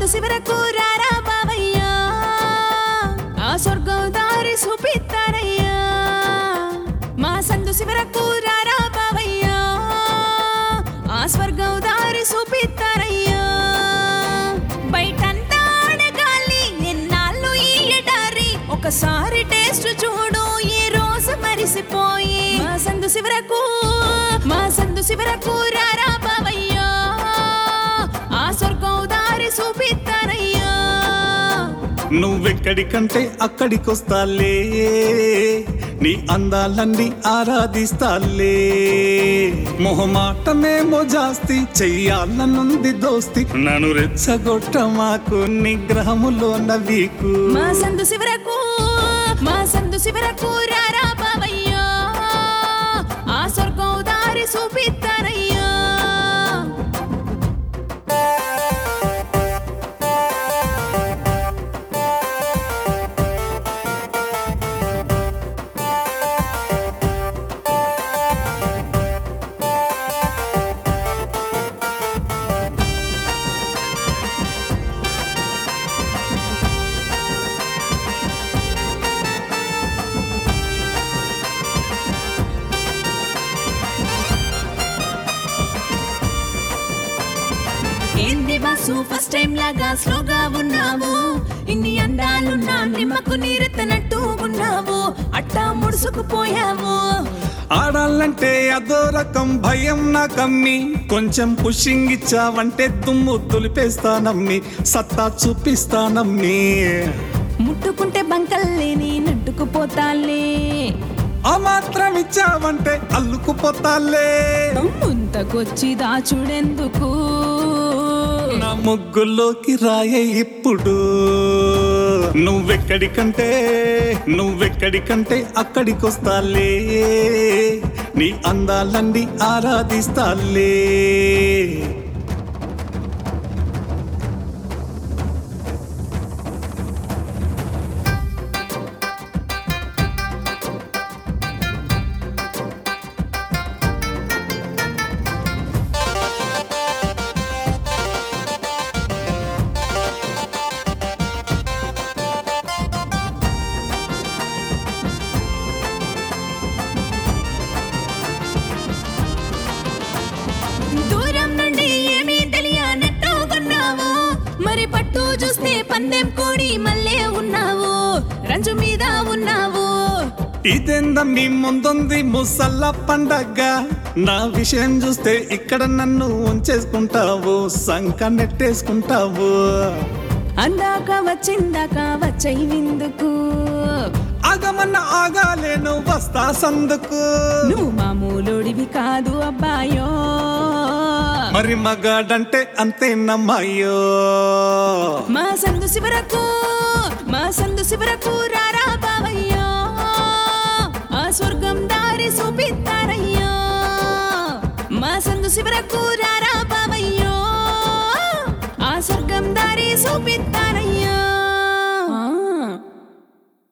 సందు శివరకు రారా బావయ్యా ఆ స్వర్గం దారి చూపిస్తారయ్యా మా సందు శివరకు రారా బావయ్యా ఆ స్వర్గం దారి చూపిస్తారయ్యా బయటంతా ఆడగాలి ఎన్నాళ్ళు ఈ ఎడారి ఒకసారి టేస్ట్ చూడు ఈ రోజు మరిసిపోయి మా సందు శివరకు మా సందు శివరకు రారా బావయ్యా ఆ స్వర్గం దారి చూపిస్తారయ్యా నువ్వెక్కడికంటే అక్కడికొస్తాలే నీ అందాలన్నీ ఆరాధిస్తాలే మొహమాటమేమో జాస్తి చెయ్యాలనుంది దోస్తి నన్ను రెచ్చగొట్ట మాకు నిగ్రహములో నవీకు మా సందు శివరకు మా సందు శివరకు రారా బావయ్యా ఆ స్వర్గం దారి చూపిస్తారయ్యా ఏంది బాసు ఫస్ట్ టైం లాగా స్లోగా ఉన్నావు ఇన్ని అందాలున్నా నిమ్మకు నీరెత్తనట్టు ఉన్నావు అట్టా ముడుసుకుపోయావు ఆడాలంటే అదో రకం భయం నా కమ్మి కొంచెం పుషింగ్ ఇచ్చావంటే తుమ్ము తులిపేస్తానమ్మి సత్తా చూపిస్తానమ్మి ముట్టుకుంటే బంకల్లేని నట్టుకుపోతాలే ఆ మాత్రం ఇచ్చావంటే అల్లుకుపోతాలే ముంతకొచ్చి దాచుడెందుకు నా ముగ్గులోకి రాయే ఇప్పుడు నువ్వెక్కడికంటే నువ్వెక్కడికంటే అక్కడికొస్తాలే నీ అందాలన్నీ ఆరాధిస్తాలే దూరం నుండి ఏమీ తెలియనట్టుకున్నావు మరి పట్టు చూస్తే పందెం కోడి మళ్ళీ ఉన్నావు రంజు మీద ఉన్నావు ఇదెందమ్మి ముందుంది ముసల్ల పండగ నా విషయం చూస్తే ఇక్కడ నన్ను ఉంచేసుకుంటావు సంక నెట్టేసుకుంటావు అందాక వచ్చిందాక వచ్చై విందుకు ఆగమన్న ఆగాలేను వస్తా సందుకు నువ్వు మామూలుడివి కాదు అబ్బాయో మరి మగాడంటే అంతే నమ్మాయో మా సందు శివరకు మా సందు శివరకు రారా బావయ్యా ఆ స్వర్గం దారి చూపిస్తారయ్యా మా సందు శివరకు రారా బావయ్యో ఆ స్వర్గం దారి చూపిస్తారయ్యా